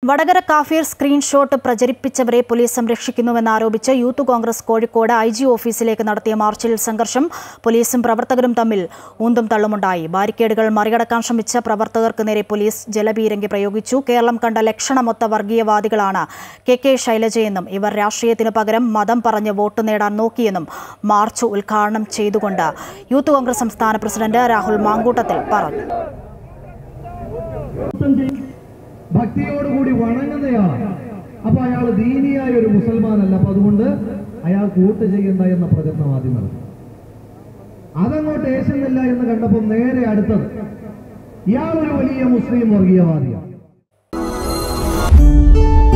വടകര കാഫീർ സ്ക്രീൻഷോട്ട് പ്രചരിപ്പിച്ചവരെ പോലീസ് സംരക്ഷിക്കുന്നുവെന്നാരോപിച്ച് യൂത്ത് കോൺഗ്രസ് കോഴിക്കോട് ഐ ജി ഓഫീസിലേക്ക് നടത്തിയ മാർച്ചിൽ സംഘർഷം പോലീസും പ്രവർത്തകരും തമ്മിൽ ഊന്തും തള്ളുമുണ്ടായി ബാരിക്കേഡുകൾ മറികടക്കാൻ ശ്രമിച്ച പ്രവർത്തകർക്ക് നേരെ പോലീസ് ജലപീരങ്കി പ്രയോഗിച്ചു കേരളം കണ്ട ലക്ഷണമൊത്ത വർഗീയവാദികളാണ് കെ കെ ശൈലജയെന്നും ഇവർ രാഷ്ട്രീയത്തിനു പകരം മതം പറഞ്ഞ് വോട്ട് നേടാൻ നോക്കിയെന്നും മാർച്ച് ഉദ്ഘാടനം ചെയ്തുകൊണ്ട് യൂത്ത് കോൺഗ്രസ് സംസ്ഥാന പ്രസിഡന്റ് രാഹുൽ മാങ്കൂട്ടത്തിൽ പറഞ്ഞു ഭക്തിയോടുകൂടി വണങ്ങുന്നയാളാണ് അപ്പൊ അയാൾ ദീനിയായ ഒരു മുസൽമാനല്ല അപ്പൊ അതുകൊണ്ട് അയാൾ വോട്ട് ചെയ്യണ്ട എന്ന പ്രചരണം ആദ്യം നടത്തി അതങ്ങോട്ട് ഏശുന്നില്ല എന്ന് കണ്ടപ്പോൾ നേരെ അടുത്തത് ഇയാൾ ഒരു വലിയ മുസ്ലിം വർഗീയവാദിയാണ്